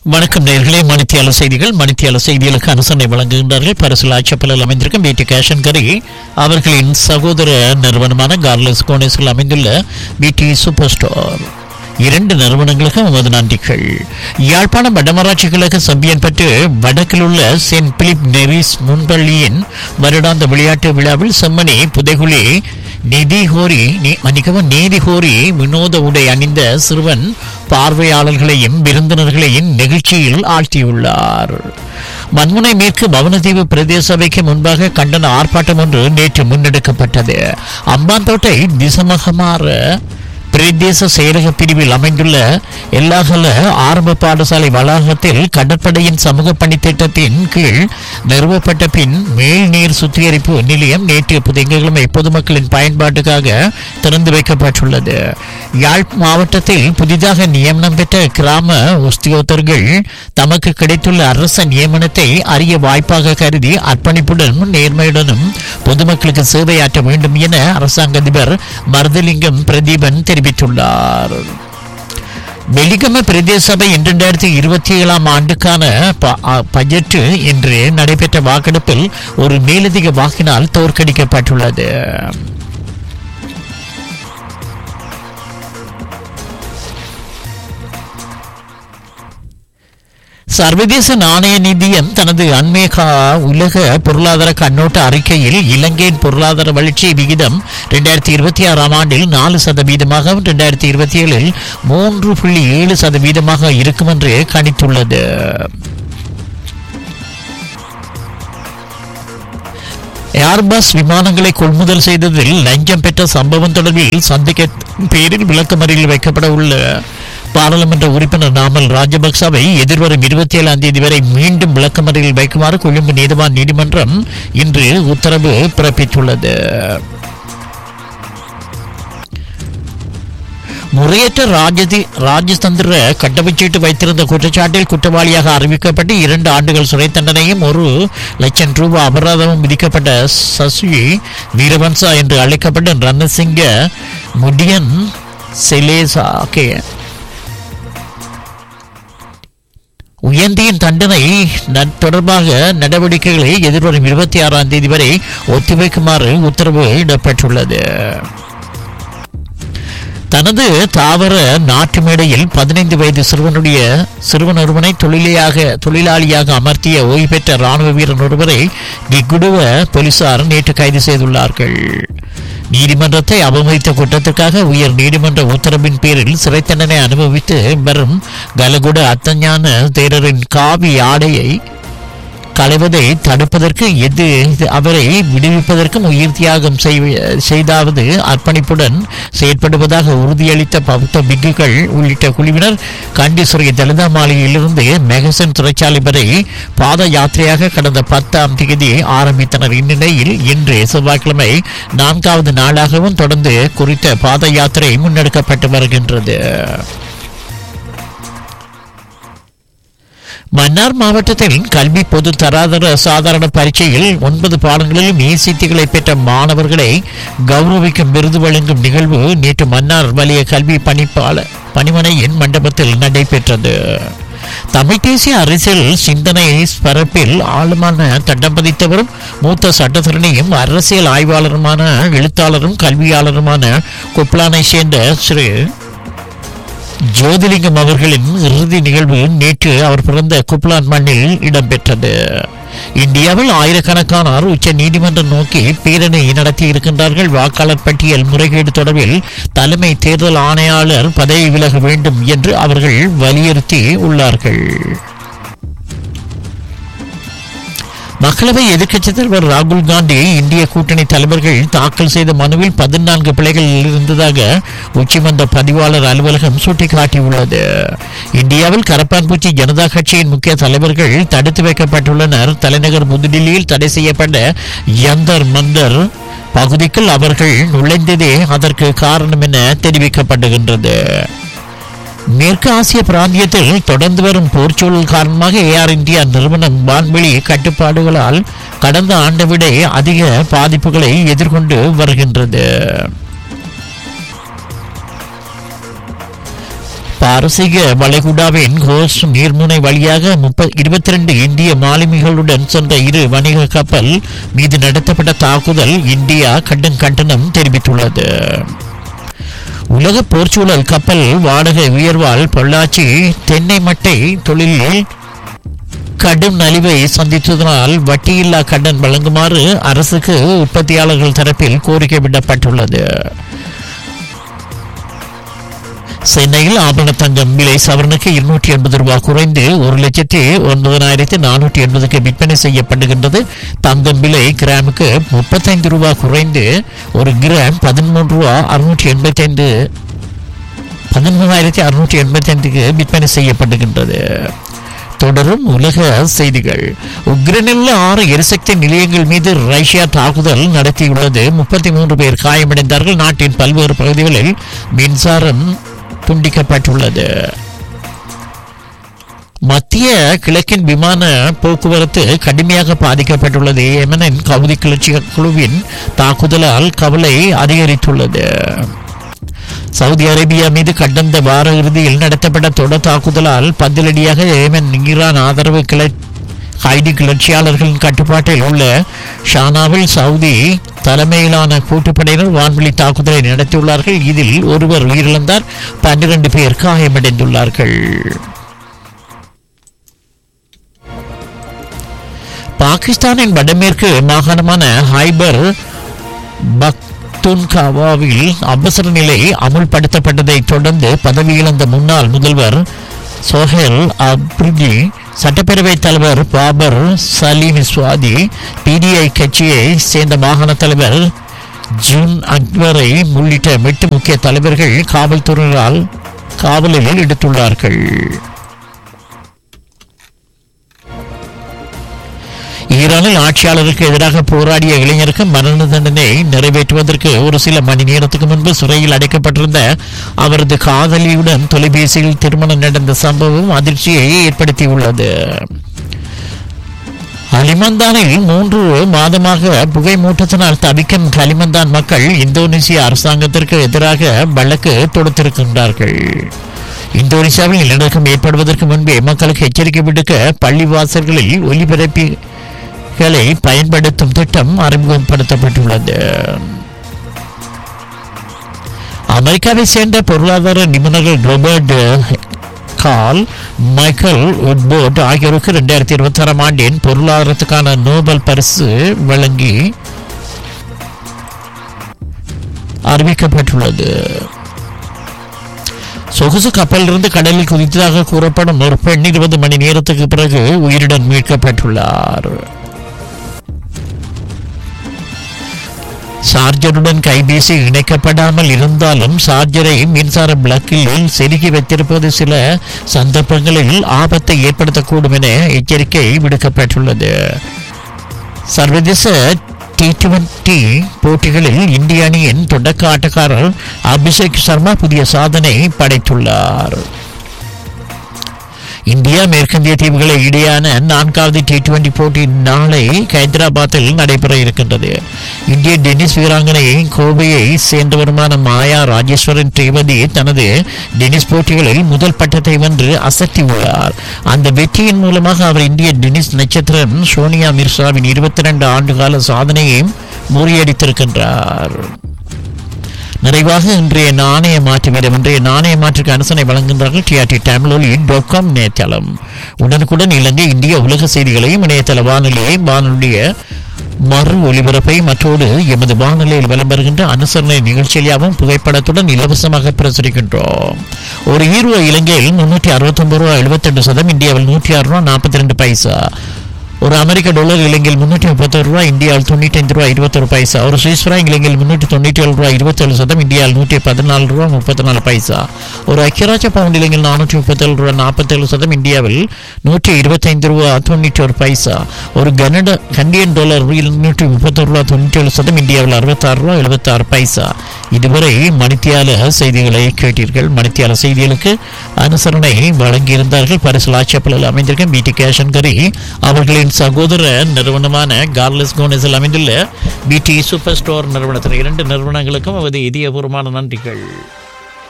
வணக்கம் நேர்களே மணித்தியால செய்திகள் மணித்தியால செய்திகளுக்கு அனுசரணை வழங்குகின்றார்கள் பரிசுல ஆட்சப்பலில் அமைந்திருக்கும் பிடி கேஷன் கரி அவர்களின் சகோதர நிறுவனமான கார்லஸ் கோனேஸில் அமைந்துள்ள பிடி சூப்பர் ஸ்டோர் இரண்டு நிறுவனங்களுக்கும் உமது நன்றிகள் யாழ்ப்பாணம் வடமராட்சி கிழக்கு செம்பியன்பட்டு வடக்கில் உள்ள சென்ட் பிலிப் நெரிஸ் முன்பள்ளியின் வருடாந்த விளையாட்டு விழாவில் செம்மணி புதைகுழி நிதி கோரி நீ- மன்னிக்கவும் நீதி கோரி வினோத உடை அணிந்த சிறுவன் பார்வையாளர்களையும் விருந்தினர்களையும் நெகிழ்ச்சியில் ஆழ்த்தியுள்ளார் மண்முனை மேற்கு பவனதீவு பிரதேச சபைக்கு முன்பாக கண்டன ஆர்ப்பாட்டம் ஒன்று நேற்று முன்னெடுக்கப்பட்டது அம்பாந்தோட்டை திசமகமாற பிரதேச செயலக பிரிவில் அமைந்துள்ள எல்லாகல ஆரம்ப பாடசாலை வளாகத்தில் கடற்படையின் சமூக பணி திட்டத்தின் கீழ் நிறுவப்பட்ட பின் மேல்நீர் சுத்திகரிப்பு நிலையம் நேற்று புதியங்கிழமை பொதுமக்களின் பயன்பாட்டுக்காக திறந்து வைக்கப்பட்டுள்ளது யாழ் மாவட்டத்தில் புதிதாக நியமனம் பெற்ற கிராம உத்தியோகத்தர்கள் தமக்கு கிடைத்துள்ள அரச நியமனத்தை அறிய வாய்ப்பாக கருதி அர்ப்பணிப்புடனும் நேர்மையுடனும் பொதுமக்களுக்கு சேவையாற்ற வேண்டும் என அரசாங்க அதிபர் மருதலிங்கம் பிரதீபன் தெரிவித்துள்ளார் வெலிகம பிரதேச சபை இரண்டாயிரத்தி இருபத்தி ஏழாம் ஆண்டுக்கான ப- அ- பட்ஜெட் இன்று நடைபெற்ற வாக்கெடுப்பில் ஒரு மேலதிக வாக்கினால் தோற்கடிக்கப்பட்டுள்ளது சர்வதேச நாணய நிதியம் தனது அண்மைய கா- உலக பொருளாதார கண்ணோட்ட அறிக்கையில் இலங்கையின் பொருளாதார வளர்ச்சி விகிதம் இரண்டாயிரத்தி இருபத்தி ஆறாம் ஆண்டில் நாலு சதவீதமாகவும் இரண்டாயிரத்தி இருபத்தி ஏழில் மூன்று புள்ளி ஏழு சதவீதமாக இருக்கும் என்று கணித்துள்ளது ஏர்பஸ் விமானங்களை கொள்முதல் செய்ததில் லஞ்சம் பெற்ற சம்பவம் தொடர்பில் சந்தேக பேரில் விளக்கமறியலில் வைக்கப்பட உள்ள பாராளுமன்ற உறுப்பினர் நாமல் ராஜபக்சவை எதிர்வரும் இருபத்தி ஏழாம் தேதி வரை மீண்டும் விளக்கமறியலில் வைக்குமாறு கொழும்பு நீதிவான் நீதிமன்றம் இன்று உத்தரவு பிறப்பித்துள்ளது முறையற்ற ராஜதி ராஜதந்திர கட்டமைச்சீட்டு வைத்திருந்த குற்றச்சாட்டில் குற்றவாளியாக அறிவிக்கப்பட்டு இரண்டு ஆண்டுகள் சிறை தண்டனையும் ஒரு லட்சம் ரூபாய் அபராதமும் விதிக்கப்பட்ட சசி வீரவன்சா என்று அழைக்கப்பட்ட ரணசிங்க முடியன் செலேசா கே உயர்ந்தியின் தண்டனை ந- தொடர்பாக நடவடிக்கைகளை எதிர்வரும் இருபத்தி ஆறாம் தேதி வரை ஒத்திவைக்குமாறு உத்தரவு இடப்பட்டுள்ளது தனது தாவர நாட்டு மேடையில் பதினைந்து வயது சிறுவனுடைய சிறுவன் ஒருவனை தொழிலாளியாக தொழிலாளியாக அமர்த்திய ஓய்வு பெற்ற ராணுவ வீரன் ஒருவரை கிக்குடுவ போலீசார் நேற்று கைது செய்துள்ளார்கள் நீதிமன்றத்தை அவமதித்த குற்றத்திற்காக உயர் நீதிமன்ற உத்தரவின் பேரில் சிறை தண்டனை அனுபவித்து வரும் கலகுட அத்தஞான தேரரின் காவி ஆடையை களைவதை தடுப்பதற்கு எது இது அவரை விடுவிப்பதற்கும் உயிர் தியாகம் செய்வ- செய்தாவது அர்ப்பணிப்புடன் செயற்படுவதாக உறுதியளித்த பௌத்த பிக்குகள் உள்ளிட்ட குழுவினர் கண்டிசுரை தலிதா மாளிகையிலிருந்து மெகசன் சிறைச்சாலை வரை பாத யாத்திரையாக கடந்த பத்தாம் தேதி ஆரம்பித்தனர் இந்நிலையில் இன்று செவ்வாய்க்கிழமை நான்காவது நாளாகவும் தொடர்ந்து குறித்த பாத யாத்திரை முன்னெடுக்கப்பட்டு வருகின்றது மன்னார் மாவட்டத்தில் கல்வி பொது தராதர சாதாரண பரீட்சையில் ஒன்பது பாடங்களிலும் ஈசித்திகளை பெற்ற மாணவர்களை கௌரவிக்கும் விருது வழங்கும் நிகழ்வு நேற்று மன்னார் வலய கல்வி பணிப்பாளர் பணிமனையின் மண்டபத்தில் நடைபெற்றது தமிழ் தேசிய அரசியல் சிந்தனை பரப்பில் ஆழமான தட்டம் பதித்தவரும் மூத்த சட்டத்தரணியும் அரசியல் ஆய்வாளருமான எழுத்தாளரும் கல்வியாளருமான குப்லானை சேர்ந்த ஸ்ரீ ஜோதிலிங்கம் அவர்களின் இறுதி நிகழ்வு நேற்று அவர் பிறந்த குப்லான் மண்ணில் இடம்பெற்றது இந்தியாவில் ஆயிரக்கணக்கானோர் உச்ச நீதிமன்றம் நோக்கி பேரணி நடத்தி இருக்கின்றார்கள் வாக்காளர் பட்டியல் முறைகேடு தொடர்பில் தலைமை தேர்தல் ஆணையாளர் பதவி விலக வேண்டும் என்று அவர்கள் வலியுறுத்தி உள்ளார்கள் மக்களவை எதிர்க்கட்சித் தலைவர் ராகுல் காந்தி இந்திய கூட்டணி தலைவர்கள் தாக்கல் செய்த மனுவில் பதினான்கு பிழைகள் இருந்ததாக உச்சமன்ற பதிவாளர் அலுவலகம் சுட்டிக்காட்டியுள்ளது இந்தியாவில் கரப்பான்பூச்சி ஜனதா கட்சியின் முக்கிய தலைவர்கள் தடுத்து வைக்கப்பட்டுள்ளனர் தலைநகர் புதுடில்லியில் தடை செய்யப்பட்ட யந்தர் மந்தர் பகுதிக்குள் அவர்கள் நுழைந்ததே அதற்கு காரணம் என தெரிவிக்கப்படுகின்றது மேற்கு ஆசிய பிராந்தியத்தில் தொடர்ந்து வரும் போர்ச்சூழல் காரணமாக ஏஆர் இந்தியா நிறுவனம் வான்வெளி கட்டுப்பாடுகளால் கடந்த ஆண்டை விட அதிக பாதிப்புகளை எதிர்கொண்டு வருகின்றது பாரசீக வளைகுடாவின் ஹோஸ் நீர்முனை வழியாக முப்ப இருபத்தி ரெண்டு இந்திய மாலுமிகளுடன் சென்ற இரு வணிக கப்பல் மீது நடத்தப்பட்ட தாக்குதல் இந்தியா கடும் கண்டனம் தெரிவித்துள்ளது உலக போர்ச்சூழல் கப்பல் வாடகை உயர்வால் பொள்ளாச்சி தென்னை மட்டை தொழிலில் கடும் நலிவை சந்தித்ததனால் வட்டியில்லா கடன் வழங்குமாறு அரசுக்கு உற்பத்தியாளர்கள் தரப்பில் கோரிக்கை விடப்பட்டுள்ளது சென்னையில் ஆபரண தங்கம் விலை சவரனுக்கு இருநூற்றி எண்பது ரூபாய் குறைந்து ஒரு லட்சத்தி ஒன்பதனாயிரத்தி நானூற்றி எண்பதுக்கு விற்பனை செய்யப்படுகின்றது தங்கம் விலை கிராமுக்கு முப்பத்தைந்து ரூபாய் குறைந்து ஒரு கிராம் பதிமூன்று ரூபா அறுநூற்றி எண்பத்தைந்து பதிமூணாயிரத்தி அறுநூற்றி எண்பத்தைந்துக்கு விற்பனை செய்யப்படுகின்றது தொடரும் உலக செய்திகள் உக்ரைனில் உள்ள ஆறு எரிசக்தி நிலையங்கள் மீது ரஷ்யா தாக்குதல் நடத்தியுள்ளது முப்பத்தி மூன்று பேர் காயமடைந்தார்கள் நாட்டின் பல்வேறு பகுதிகளில் மின்சாரம் துண்டிக்கப்பட்டுள்ளது மத்திய கிழக்கின் விமான போக்குவரத்து கடுமையாக பாதிக்கப்பட்டுள்ளது ஏமனின் கவுதி கிளர்ச்சி குழுவின் தாக்குதலால் கவலை அதிகரித்துள்ளது சவுதி அரேபியா மீது கடந்த வார இறுதியில் நடத்தப்பட்ட தொடர் தாக்குதலால் பதிலடியாக ஏமன் ஈரான் ஆதரவு கிளை ஹைடி கிளர்ச்சியாளர்களின் கட்டுப்பாட்டில் உள்ள ஷானாவில் சவுதி தலைமையிலான கூட்டுப்படையினர் வான்வெளி தாக்குதலை நடத்தியுள்ளார்கள் இதில் ஒருவர் உயிரிழந்தார் பன்னிரண்டு பேர் காயமடைந்துள்ளார்கள் பாகிஸ்தானின் வடமேற்கு மாகாணமான ஹைபர் பக்துன்காவாவில் அவசர நிலை அமுல்படுத்தப்பட்டதை தொடர்ந்து பதவியிழந்த முன்னாள் முதல்வர் சோஹேல் அப்ரிஜி சட்டப்பேரவைத் தலைவர் பாபர் சலீம் சுவாதி பிடிஐ கட்சியை சேர்ந்த மாகாண தலைவர் ஜூன் அக்பரை உள்ளிட்ட எட்டு முக்கிய தலைவர்கள் காவல்துறையினரால் காவலில் எடுத்துள்ளார்கள் ஈரானில் ஆட்சியாளருக்கு எதிராக போராடிய இளைஞருக்கு மரண தண்டனை நிறைவேற்றுவதற்கு ஒரு சில மணி நேரத்துக்கு முன்பு சிறையில் அடைக்கப்பட்டிருந்த அவரது காதலியுடன் தொலைபேசியில் திருமணம் நடந்த சம்பவம் அதிர்ச்சியை ஏற்படுத்தியுள்ளது களிமந்தானில் மூன்று மாதமாக புகை மூட்டத்தினால் தவிக்கும் களிமந்தான் மக்கள் இந்தோனேசிய அரசாங்கத்திற்கு எதிராக வழக்கு தொடுத்திருக்கின்றார்கள் இந்தோனேசியாவில் நிலநடுக்கம் ஏற்படுவதற்கு முன்பே மக்களுக்கு எச்சரிக்கை விடுக்க பள்ளிவாசல்களில் ஒலிபரப்பிகளை பயன்படுத்தும் திட்டம் அறிமுகப்படுத்தப்பட்டுள்ளது அமெரிக்காவை சேர்ந்த பொருளாதார நிபுணர்கள் ரோபர்ட் கால் மைக்கேல் உட்போர்ட் ஆகியோருக்கு ரெண்டாயிரத்தி இருபத்தி ஆறாம் ஆண்டின் பொருளாதாரத்துக்கான நோபல் பரிசு வழங்கி அறிவிக்கப்பட்டுள்ளது சொகுசு கப்பலிலிருந்து கடலில் குதித்ததாக கூறப்படும் ஒரு பெண் இருபது மணி நேரத்துக்கு பிறகு உயிருடன் மீட்கப்பட்டுள்ளார் சார்ஜருடன் கைபேசி இணைக்கப்படாமல் இருந்தாலும் சார்ஜரை மின்சார பிளக்கில் செருகி வைத்திருப்பது சில சந்தர்ப்பங்களில் ஆபத்தை ஏற்படுத்தக்கூடும் என எச்சரிக்கை விடுக்கப்பட்டுள்ளது சர்வதேச டி டுவெண்டி போட்டிகளில் இந்திய அணியின் தொடக்க ஆட்டக்காரர் அபிஷேக் சர்மா புதிய சாதனை படைத்துள்ளார் இந்தியா மேற்கிந்திய தீவுகளை இடையான நான்காவது டி டுவெண்டி போட்டி நாளை ஹைதராபாத்தில் நடைபெற இருக்கின்றது இந்திய டென்னிஸ் வீராங்கனை கோவையை சேர்ந்தவருமான மாயா ராஜேஸ்வரன் ரேவதி தனது டென்னிஸ் போட்டிகளில் முதல் பட்டத்தை வென்று அசத்தியுள்ளார் அந்த வெற்றியின் மூலமாக அவர் இந்திய டென்னிஸ் நட்சத்திரம் சோனியா மிர்சாவின் இருபத்தி ரெண்டு ஆண்டுகால சாதனையையும் முறியடித்திருக்கின்றார் நிறைவாக இன்றைய நாணய மாற்று வீதம் இன்றைய நாணய மாற்றுக்கு அனுசனை வழங்குகின்றார்கள் டிஆர்டி டேம்லோலி டாட் காம் இணையதளம் உடனுக்குடன் இலங்கை இந்திய உலக செய்திகளையும் இணையதள வானொலியையும் வானொலிய மறு ஒலிபரப்பை மற்றோடு எமது வானொலியில் வலம் வருகின்ற அனுசரணை நிகழ்ச்சியாகவும் புகைப்படத்துடன் இலவசமாக பிரசுரிக்கின்றோம் ஒரு ஈரோ இலங்கையில் முன்னூற்றி அறுபத்தொன்பது ரூபா எழுபத்தெட்டு சதம் இந்தியாவில் நூற்றி ஆறு ரூபா நாற்பத்தி ரெண்டு பைசா ஒரு அமெரிக்க டாலர் இலங்கையில் முன்னூற்றி முப்பத்தொரு ரூபாய் இந்தியாவில் தொண்ணூற்றி ஐந்து ரூபாய் இருபத்தொரு பைசா ஒரு சுவிஸ் ஃப்ராங்க் இலங்கையில் முன்னூற்றி தொண்ணூற்றி ஏழு ரூபாய் இருபத்தேழு சதம் இந்தியாவில் நூற்றி பதினாலு ரூபாய் முப்பத்தி நாலு பைசா ஒரு ஐக்கியராஜ பவுண்ட் இலங்கையில் நானூற்றி முப்பத்தேழு ரூபாய் நாற்பத்தேழு சதம் இந்தியாவில் நூற்றி இருபத்தைந்து ரூபாய் தொண்ணூற்றி ஒரு பைசா ஒரு கனடா கண்டியன் டாலர் நூற்றி முப்பத்தொரு ரூபாய் தொண்ணூற்றி ஏழு சதம் இந்தியாவில் அறுபத்தாறு ரூபாய் எழுபத்தாறு பைசா இதுவரை மணித்தியால செய்திகளை கேட்டீர்கள் மணித்தியால செய்திகளுக்கு அனுசரணை வழங்கியிருந்தார்கள் பரிசு ஆட்சப்பலில் அமைந்திருக்கும் பிடி கேஷன் கரி அவர்களின் சகோதர நிறுவனமான கார்லஸ் கோனஸில் அமைந்துள்ள பிடி சூப்பர் ஸ்டோர் நிறுவனத்தின் இரண்டு நிறுவனங்களுக்கும் அவரது இதயபூர்வமான நன்றிகள்